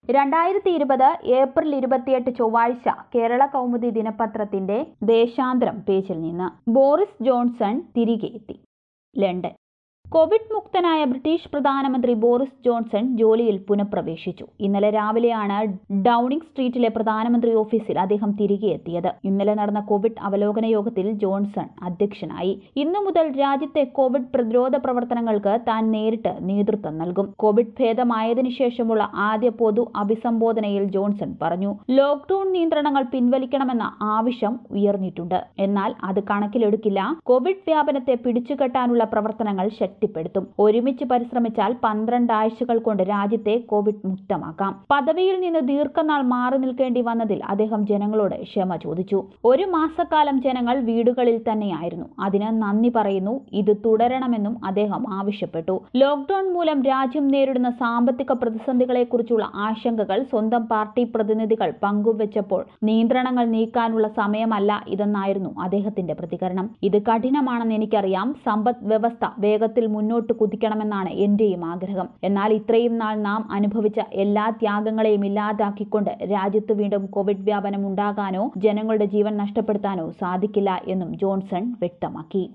രണ്ടായിരത്തി ഇരുപത് ഏപ്രിൽ ഇരുപത്തിയെട്ട് ചൊവ്വാഴ്ച കേരള കൗമുദി ദിനപത്രത്തിന്റെ ദേശാന്തരം പേജിൽ നിന്ന് ബോറിസ് ജോൺസൺ തിരികെ എത്തി ലണ്ടൻ കോവിഡ് മുക്തനായ ബ്രിട്ടീഷ് പ്രധാനമന്ത്രി ബോറിസ് ജോൺസൺ ജോലിയിൽ പുനഃപ്രവേശിച്ചു ഇന്നലെ രാവിലെയാണ് ഡൌണിംഗ് സ്ട്രീറ്റിലെ പ്രധാനമന്ത്രി ഓഫീസിൽ അദ്ദേഹം തിരികെ എത്തിയത് ഇന്നലെ നടന്ന കോവിഡ് അവലോകന യോഗത്തിൽ ജോൺസൺ അധ്യക്ഷനായി ഇന്നു മുതൽ രാജ്യത്തെ കോവിഡ് പ്രതിരോധ പ്രവർത്തനങ്ങൾക്ക് താൻ നേരിട്ട് നേതൃത്വം നൽകും കോവിഡ് ഭേദമായതിനു ശേഷമുള്ള ആദ്യ പൊതു അഭിസംബോധനയിൽ ജോൺസൺ പറഞ്ഞു ലോക്ഡൌൺ നിയന്ത്രണങ്ങൾ പിൻവലിക്കണമെന്ന ആവശ്യം ഉയർന്നിട്ടുണ്ട് എന്നാൽ അത് കണക്കിലെടുക്കില്ല കോവിഡ് വ്യാപനത്തെ പിടിച്ചുകെട്ടാനുള്ള പ്രവർത്തനങ്ങൾ ശക്തിപ്പെടുത്തും ഒരുമിച്ച് പരിശ്രമിച്ചാൽ പന്ത്രണ്ട് ആഴ്ചകൾ കൊണ്ട് രാജ്യത്തെ കോവിഡ് മുക്തമാക്കാം പദവിയിൽ നിന്ന് ദീർഘനാൾ മാറി നിൽക്കേണ്ടി വന്നതിൽ അദ്ദേഹം ജനങ്ങളോട് ക്ഷമ ചോദിച്ചു ഒരു മാസക്കാലം ജനങ്ങൾ വീടുകളിൽ തന്നെയായിരുന്നു അതിന് നന്ദി പറയുന്നു ഇത് തുടരണമെന്നും അദ്ദേഹം ആവശ്യപ്പെട്ടു ലോക്ഡൌൺ മൂലം രാജ്യം നേരിടുന്ന സാമ്പത്തിക പ്രതിസന്ധികളെക്കുറിച്ചുള്ള ആശങ്കകൾ സ്വന്തം പാർട്ടി പ്രതിനിധികൾ പങ്കുവച്ചപ്പോൾ നിയന്ത്രണങ്ങൾ നീക്കാനുള്ള സമയമല്ല ഇതെന്നായിരുന്നു അദ്ദേഹത്തിന്റെ പ്രതികരണം ഇത് കഠിനമാണെന്ന് എനിക്കറിയാം സമ്പദ് വ്യവസ്ഥ വേഗത്തിൽ മുന്നോട്ട് കുതിക്കണമെന്നാണ് എന്റെയും ആഗ്രഹം എന്നാൽ ഇത്രയും നാൾ നാം അനുഭവിച്ച എല്ലാ ത്യാഗങ്ങളെയും ഇല്ലാതാക്കിക്കൊണ്ട് രാജ്യത്ത് വീണ്ടും കോവിഡ് വ്യാപനം ഉണ്ടാകാനോ ജനങ്ങളുടെ ജീവൻ നഷ്ടപ്പെടുത്താനോ സാധിക്കില്ല എന്നും ജോൺസൺ വ്യക്തമാക്കി